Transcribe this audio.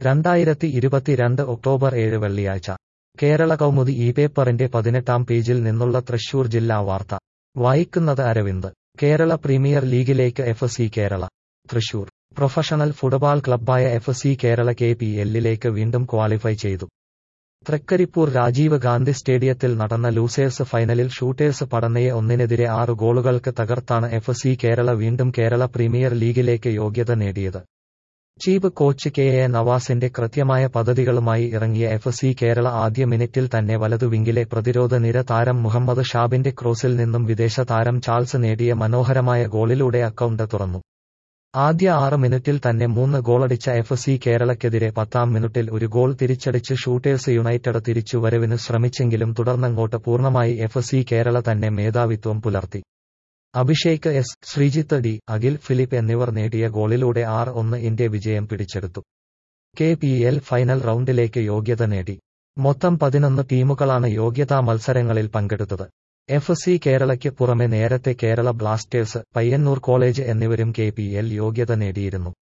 രണ്ടായിരത്തി ഇരുപത്തിരണ്ട് ഒക്ടോബർ ഏഴ് വെള്ളിയാഴ്ച കേരള കൗമുദി ഈ പേപ്പറിന്റെ പതിനെട്ടാം പേജിൽ നിന്നുള്ള തൃശൂർ ജില്ലാ വാർത്ത വായിക്കുന്നത് അരവിന്ദ് കേരള പ്രീമിയർ ലീഗിലേക്ക് F C Kerala Thrissur professional football ക്ലബ്ബായ F C Kerala K P എല്ലിലേക്ക് വീണ്ടും ക്വാളിഫൈ ചെയ്തു തൃക്കരിപ്പൂർ രാജീവ് ഗാന്ധി സ്റ്റേഡിയത്തിൽ നടന്ന ലൂസേഴ്സ് ഫൈനലിൽ ഷൂട്ടേഴ്സ് പടന്നയെ ഒന്നിനെതിരെ ആറ് ഗോളുകൾക്ക് തകർത്താണ് എഫ് സി കേരള വീണ്ടും കേരള പ്രീമിയർ ലീഗിലേക്ക് യോഗ്യത നേടിയത് ചീഫ് കോച്ച് കെ എ നവാസിന്റെ കൃത്യമായ പദ്ധതികളുമായി ഇറങ്ങിയ എഫ് സി കേരള ആദ്യ മിനിറ്റിൽ തന്നെ വലതുവിങ്കിലെ പ്രതിരോധ നിര താരം മുഹമ്മദ് ഷാബിന്റെ ക്രോസിൽ നിന്നും വിദേശ താരം ചാൾസ് നേടിയ മനോഹരമായ ഗോളിലൂടെ അക്കൗണ്ട് തുറന്നു ആദ്യ ആറ് മിനിറ്റിൽ തന്നെ മൂന്ന് ഗോളടിച്ച എഫ് സി കേരളയ്ക്കെതിരെ പത്താം മിനിറ്റിൽ ഒരു ഗോൾ തിരിച്ചടിച്ച് ഷൂട്ടേഴ്സ് യുണൈറ്റഡ് തിരിച്ചുവരവിന് ശ്രമിച്ചെങ്കിലും തുടർന്നങ്ങോട്ട് പൂർണ്ണമായി എഫ് സി കേരള തന്നെ മേധാവിത്വം പുലർത്തി Abhishek S Sreejith D Akhil Philip എന്നിവർ നേടിയ ഗോളിലൂടെ ആർ ഒന്ന് ഇന്ത്യ വിജയം പിടിച്ചെടുത്തു കെ പി എൽ ഫൈനൽ റൗണ്ടിലേക്ക് യോഗ്യത നേടി മൊത്തം പതിനൊന്ന് ടീമുകളാണ് യോഗ്യതാ മത്സരങ്ങളിൽ പങ്കെടുത്തത് എഫ് സി കേരളയ്ക്ക് പുറമെ നേരത്തെ കേരള ബ്ലാസ്റ്റേഴ്സ് പയ്യന്നൂർ കോളേജ് എന്നിവരും കെ പി എൽ യോഗ്യത നേടിയിരുന്നു